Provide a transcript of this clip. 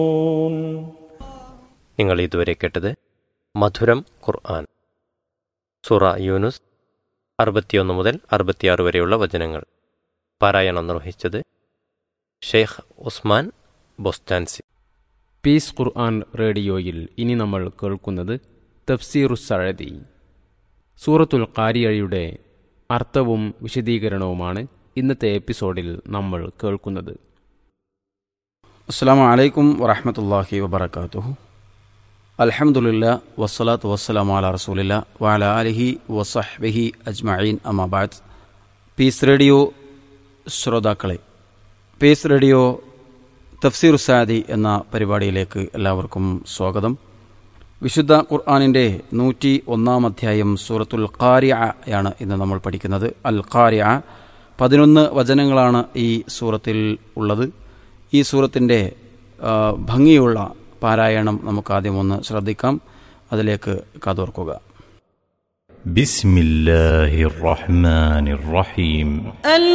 നിങ്ങൾ ഇതുവരെ കേട്ടത് മധുരം ഖുർആൻ സുറ യൂനുസ് അറുപത്തിയൊന്ന് മുതൽ അറുപത്തിയാറ് വരെയുള്ള വചനങ്ങൾ പാരായണം നിർവഹിച്ചത് Sheikh Osman Bostanci peace Quran റേഡിയോയിൽ ഇനി നമ്മൾ കേൾക്കുന്നത് തഫ്സീറു സഴതി സൂറത്തുൽ കാരിയയുടെ അർത്ഥവും വിശദീകരണവുമാണ് ഇന്നത്തെ എപ്പിസോഡിൽ നമ്മൾ കേൾക്കുന്നത് അസ്സാം വലൈക്കും വറഹമത്തല്ലാഹി വബർക്കാത്തു അൽഹംദുലില്ല വസ്സലാത്തു വസ്സലാം അല റസൂലില്ല വാല അലിഹി വസഹ്ബിഹി അജ്മഈൻ അമാബാദ് പീസ് റേഡിയോ ശ്രോതാക്കളെ പീസ് റേഡിയോ തഫ്സീർ സാദി എന്ന പരിപാടിയിലേക്ക് എല്ലാവർക്കും സ്വാഗതം വിശുദ്ധ ഖുർആാനിൻ്റെ നൂറ്റി ഒന്നാം അധ്യായം സൂറത്തുൽ ഖാരിയ ആണ് ഇന്ന് നമ്മൾ പഠിക്കുന്നത് അൽ ഖാരിയ പതിനൊന്ന് വചനങ്ങളാണ് ഈ സൂറത്തിൽ ഉള്ളത് ഈ സൂറത്തിൻ്റെ ആ, ഭംഗിയുള്ള പാരായണം നമുക്ക് ആദ്യം ഒന്ന് ശ്രദ്ധിക്കാം അതിലേക്ക് കാതോർക്കുക بسم الله الرحمن الرحيم